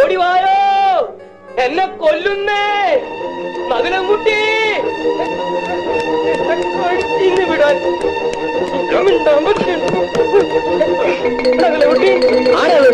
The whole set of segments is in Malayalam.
ഓടി വായോ എന്നെ കൊല്ലുന്നേ മകനംകുട്ടി എന്നെ കൊഴുത്തിന്ന് വിടാൻ മിണ്ടാൻ പറ്റുന്നു. മകനംകുട്ടി ആരാണ്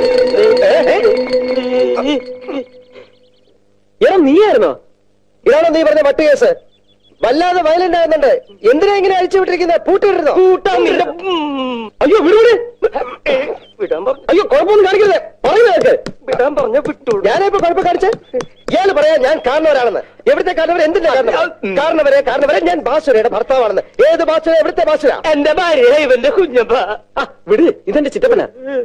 എടാ നീയായിരുന്നോ ഇതാണോ നീ പറഞ്ഞ മറ്റു കേസ് വല്ലാതെ വയലന്റ് ആകുന്നുണ്ട് എന്തിനാ ഇങ്ങനെ അഴിച്ചു വിട്ടിരിക്കുന്നത് പൂട്ടിയിട്ടിരുന്നോ കൂട്ടാൻ നിന്റെ ഉം. അയ്യോ വിടുവിട് ഏ, വിടാൻ പറഞ്ഞു അയ്യോ കുഴപ്പമൊന്നും കാണിക്കരുത് പറയുന്നത് കേൾക്ക് വിടാൻ പറഞ്ഞ വിട്ടോളൂ ഞാനിപ്പോ കുഴപ്പം കാണിച്ച് ഇയാള് പറയാ ഞാൻ കാരണവരാണെന്ന് എവിടുത്തെ കാരണവർ എന്തിന്റെ കാരണം ഉം. കാരണവരെ കാരണവരെ ഞാൻ ബാസുരയുടെ ഭർത്താവാണെന്ന് ഏത് ബാസുര എവിടുത്തെ ബാസുര എന്റെ ഭാര്യ ഇവന്റെ കുഞ്ഞപ്പ ആ, വിട് ഇതെന്റെ ചിറ്റപ്പന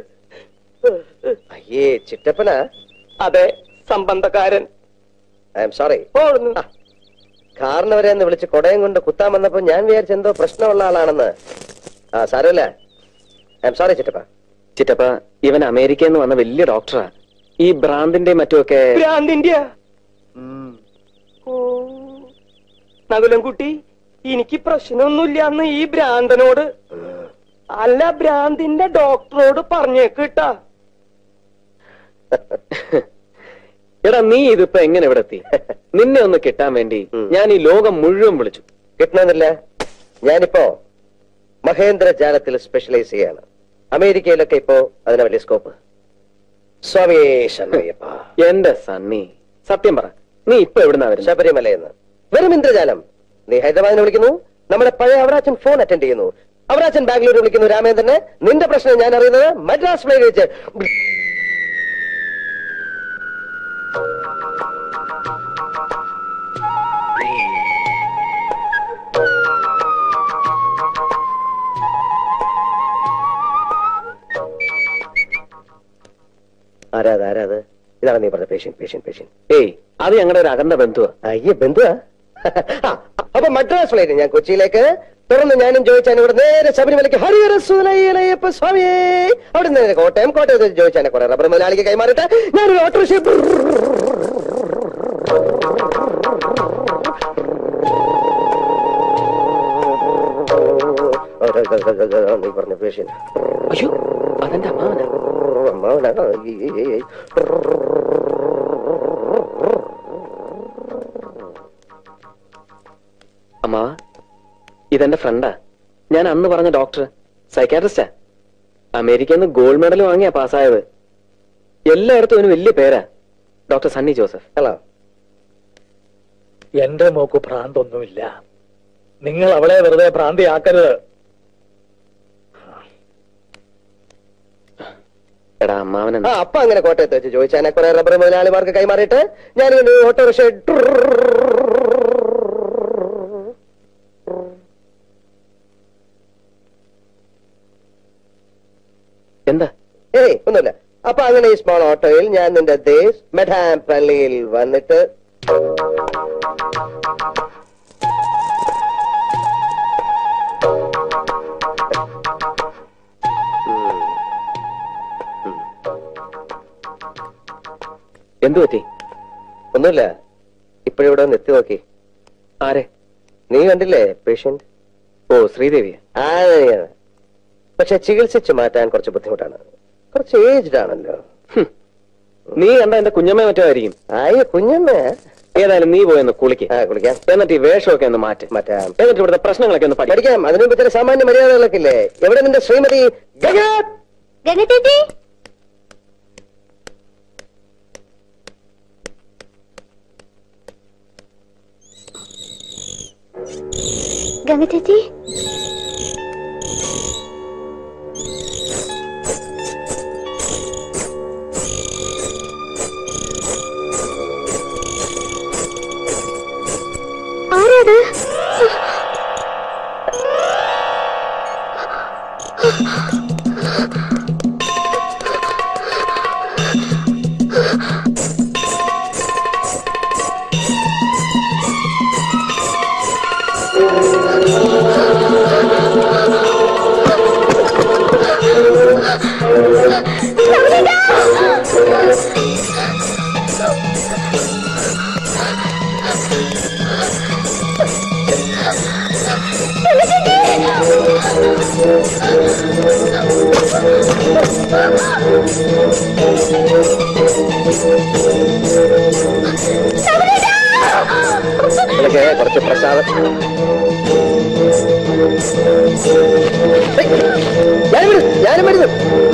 അയ്യേ ചിറ്റപ്പന അതെ സംബന്ധക്കാരൻ ഐ എം സോറി പോടുന്നു കാരണവരെ എന്ന് വിളിച്ച് കൊടയം കൊണ്ട് കുത്താൻ വന്നപ്പോ ഞാൻ വിചാരിച്ച എന്തോ പ്രശ്നമുള്ള ആളാണെന്ന് ആ സാരമില്ല ഐ എം സോറി ചിറ്റപ്പ ചിറ്റപ്പ ഇവൻ അമേരിക്കയിൽ നിന്ന് വന്ന വലിയ ഡോക്ടറാ ഈ ഭ്രാന്തിന്റെ മറ്റുമൊക്കെ ഭ്രാന്തിന്റെ നകുലം കുട്ടി എനിക്ക് പ്രശ്നമൊന്നുമില്ല അന്ന് ഈ ഭ്രാന്തനോട് അല്ല ഭ്രാന്തിന്റെ ഡോക്ടറോട് പറഞ്ഞേക്ക് കേട്ടാ എടാ നീ ഇതിപ്പോ എങ്ങനെ ഇവിടെ എത്തി നിന്നെ ഒന്ന് കിട്ടാൻ വേണ്ടി ഞാൻ ഈ ലോകം മുഴുവൻ വിളിച്ചു കിട്ടണമെന്നില്ല ഞാനിപ്പോ മഹേന്ദ്ര ജാലത്തിൽ സ്പെഷ്യലൈസ് ചെയ്യാണ് അമേരിക്കയിലൊക്കെ ഇപ്പോ അതിന് വലിയ സ്കോപ്പ് സ്വാമി ശരണയ്യപ്പ എന്റെ സണ്ണി സത്യം പറ നീ ഇപ്പൊ എവിടുന്നാ വരുന്നത് ശബരിമലയെന്ന് വെറും ഇന്ദ്രജാലം നീ ഹൈദരാബാദിനെ വിളിക്കുന്നു നമ്മുടെ പഴയ അവറാച്ചൻ ഫോൺ അറ്റൻഡ് ചെയ്യുന്നു അവറാച്ചൻ ബാംഗ്ലൂർ വിളിക്കുന്നു രാമേന്ദ്രനെ നിന്റെ പ്രശ്നം ഞാൻ അറിയുന്നത് മദ്രാസ് ഫ്ലൈറ്റ് വെച്ച് ആരാത് ആരാത് ഇതാണ് നീ പറഞ്ഞ പേഷ്യൻ പേഷ്യൻ പേഷ്യൻ ഏയ് അത് ഞങ്ങളുടെ ഒരു അകന്ന ബന്ധുവാ അയ്യ ബന്ധുവാ ആ, അപ്പൊ മദ്രാസ് ഫ്ലൈറ്റ് ഞാൻ കൊച്ചിയിലേക്ക് തുടർന്ന് ഞാനും ചോദിച്ചാൻ ഇവിടെ നേരെ ശബരിമലയ്ക്ക് ഹരിഹര സുലയ്യപ്പ സ്വാമിയേ അവിടെ നേരെ കോട്ടയം കോട്ടയത്ത് ചോദിച്ചാനെ കുറെ റബ്ബർ മുതലാളിക്ക് കൈമാറിയിട്ട് ഞാനൊരു ഓട്ടോറിക്ഷ നീ പറഞ്ഞ പേഷ്യൻ അയ്യോ അതെന്റെ അമ്മാവനാ അമ്മാവനാ അമ്മാവ ഇതെന്റെ ഫ്രണ്ടാ ഞാൻ അന്ന് പറഞ്ഞ ഡോക്ടർ സൈക്കാട്രിസ്റ്റാ അമേരിക്കയിൽ നിന്ന് ഗോൾഡ് മെഡൽ വാങ്ങിയാ പാസ്സായത് എല്ലായിടത്തും അവന് വലിയ പേരാ ഡോക്ടർ സണ്ണി ജോസഫ് ഹലോ എന്റെ മോക്ക് ഭ്രാന്തൊന്നുമില്ല നിങ്ങൾ അവളെ വെറുതെ ഭ്രാന്തിയാക്കരുത് എടാ അമ്മാവൻ അപ്പൊ അങ്ങനെ കോട്ടയത്ത് വെച്ച് ചോദിച്ചാൽ കുറെ റബ്ബർ മുതലാളിമാർക്ക് കൈമാറിയിട്ട് ഞാൻ ഓട്ടോറിക്ഷ എന്താ ഏയ് ഒന്നുമില്ല അപ്പൊ അങ്ങനെ ഈ സ്മോൾ ഓട്ടോയിൽ ഞാൻ നിന്റെ ദേശ് മെഡാം പള്ളിയിൽ വന്നിട്ട് എന്തു പറ്റി ഒന്നുമില്ല ഇപ്പോഴിവിടെ ഒന്ന് എത്തി നോക്കി ആരെ നീ കണ്ടില്ലേ പേഷ്യന്റ് ഓ ശ്രീദേവി ആ തന്നെയാണ്. പക്ഷെ ചികിത്സിച്ച് മാറ്റാൻ കുറച്ച് ബുദ്ധിമുട്ടാണ് കുറച്ച് ഏജ്ഡ് ആണല്ലോ നീ കണ്ട എന്റെ കുഞ്ഞമ്മ മറ്റോ ആയിരിക്കും ആയ കുഞ്ഞമ്മ ഏതായാലും നീ പോയെന്ന് കുളിക്ക് കുളിക്കാം എന്നിട്ട് ഈ വേഷമൊക്കെ ഒന്ന് മാറ്റി മാറ്റാം എന്നിട്ട് ഇവിടുത്തെ പ്രശ്നങ്ങളൊക്കെ ഒന്ന് പഠിക്കാം അതിനു മുമ്പ് ചില സാമാന്യ മര്യാദകളൊക്കെ ഇല്ലേ എവിടെ നിന്റെ ശ്രീമതി ഗഗത് ഗംഗത്തേച്ചി ഗംഗത്തേച്ചി ആരാത് Thank you. നിനക്ക് കുറച്ച് പ്രസാദം ഏയ്, ഞാനും വരുന്നു ഞാനും വരുന്നു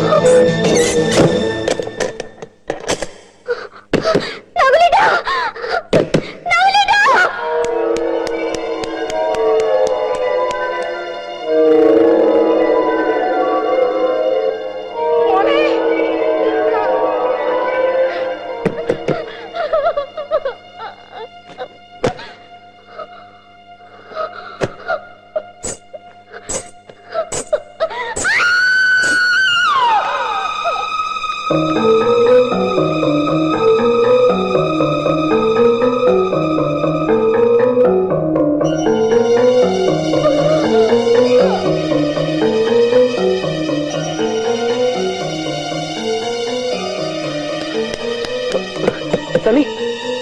സണ്ണി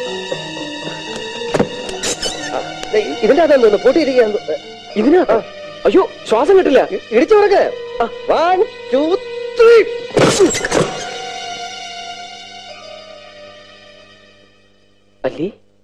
ദേ, ഇതിന്റെ അകത്താന്ന് തോന്നുന്നു പൂട്ടിയിരിക്കുകയാന്ന് തോന്നുന്നു. ഇതിനകത്ത് അയ്യോ ശ്വാസം കിട്ടില്ല ഇ- ഇടിച്ചു കൊടുക്ക് വൺ ടു ത്രീ അല്ലി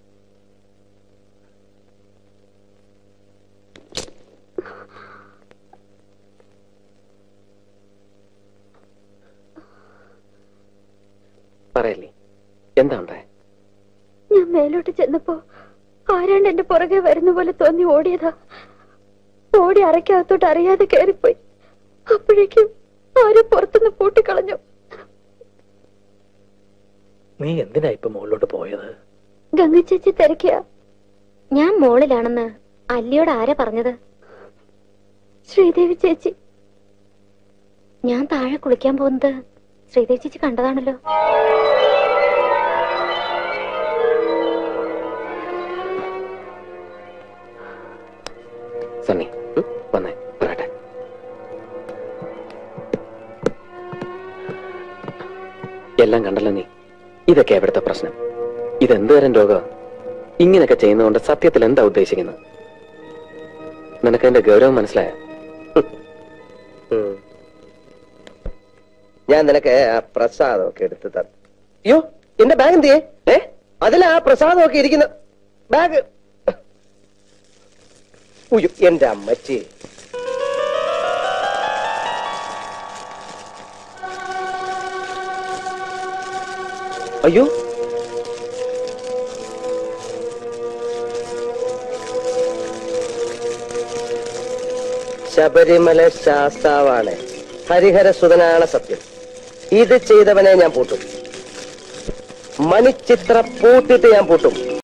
പറയല്ലേ എന്താ ഉണ്ടായ ഞാൻ മേലോട്ട് ചെന്നപ്പോ ആരാണ്ട് എന്റെ പുറകെ വരുന്ന പോലെ തോന്നി ഓടിയതാ ഓടി അറയ്ക്കകത്തോട്ട് അറിയാതെ കയറിപ്പോയി അപ്പോഴേക്കും ആരും പുറത്തുനിന്ന് പൂട്ടിക്കളഞ്ഞു നീ എന്തിനാ ഇപ്പൊ മുകളിലോട്ട് പോയത് ഗംഗ ചേച്ചി തിരക്കിയ ഞാൻ മോളിലാണെന്ന് അല്ലിയോട് ആരാ പറഞ്ഞത് ശ്രീദേവി ചേച്ചി ഞാൻ താഴെ കുളിക്കാൻ പോകുന്നത് ശ്രീദേവി ചേച്ചി കണ്ടതാണല്ലോ സണ്ണി ഉം, വന്നേ പറയട്ടെ എല്ലാം കണ്ടല്ലോ നീ ഇതൊക്കെ എവിടുത്തെ പ്രശ്നം ഇതെന്ത് തരം രോഗം ഇങ്ങനെയൊക്കെ ചെയ്യുന്നതുകൊണ്ട് സത്യത്തിൽ എന്താ ഉദ്ദേശിക്കുന്നത് നിനക്ക് അതിന്റെ ഗൗരവം മനസ്സിലായ ഉം. ഞാൻ നിനക്ക് ആ പ്രസാദമൊക്കെ എടുത്ത് തന്നു അയ്യോ എന്റെ ബാഗ് എന്തിയേ ഏ അതിലാ പ്രസാദമൊക്കെ ഇരിക്കുന്ന ബാഗ് ഉയ്യോ എന്റെ അമ്മച്ചി അയ്യോ ശബരിമല ശാസ്താവാണ് ഹരിഹര സുതനാണ് സത്യം ഇത് ചെയ്തവനെ ഞാൻ പൂട്ടും മണിച്ചിത്ര പൂട്ടിട്ട് ഞാൻ പൂട്ടും